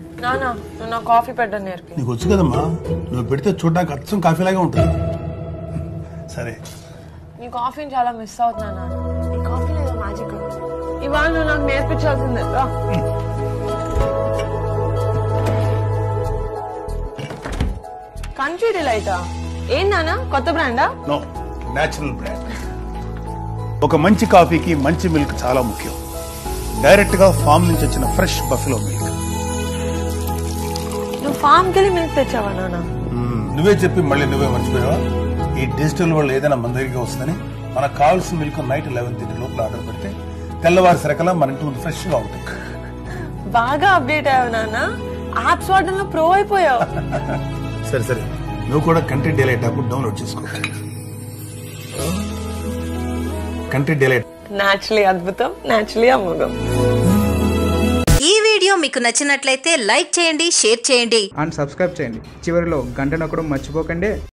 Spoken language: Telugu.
నానా నువ్వు నా కాఫీ పెట్టడం నేర్పి నీకు వచ్చు కదమ్మా నువ్వు పెడితే చూడడానికి అచ్చం కాఫీలాగే ఉంటుంది సరే నీ కాఫీని చాలా మిస్ అవుతున్నా నాన్న నీ కాఫీలో ఏదో మ్యాజిక్ ఉంది ఇవాళ నువ్వు నాకు నేర్పించాల్సిందే రా కంట్రీ డిలైటా ఏం నానా కొత్త బ్రాండా నో న్యాచురల్ బ్రాండ్ ఒక మంచి కాఫీకి మంచి మిల్క్ చాలా ముఖ్యం డైరెక్ట్ గా ఫామ్ నుంచి వచ్చిన ఫ్రెష్ బఫెలో మిల్క్ నువ్వు ఫామ్కి వెళ్ళి మిల్క్ తెచ్చావా నాన్న నువ్వే చెప్పి మళ్ళీ నువ్వే మర్చిపోయావా ఈ డిజిటల్ వరల్డ్ ఏదైనా మన దగ్గరికి వస్తుందని మనకు కావాల్సిన మిల్క్ నైట్ లెవెన్ థర్టీ లోపల ఆర్డర్ పెడితే తెల్లవారి సరకలా మన ఇంటి ముందు ఫ్రెష్ గా ఉంటుంది బాగా అప్డేట్ అయ్యావు నాన్న యాప్స్ వాడడంలో ప్రో అయిపోయావు సరే సరే నువ్వు కూడా కంటెంట్ డిలైట్ యాప్ డౌన్లోడ్ చేసుకో కంటెంట్ డిలైట్ నాచురలీ అద్భుతం నాచురలీ అమోఘం ఈ వీడియో మీకు నచ్చినట్లయితే లైక్ చేయండి షేర్ చేయండి అండ్ సబ్స్క్రైబ్ చేయండి చివరిలో గంట నొక్కడం మర్చిపోకండి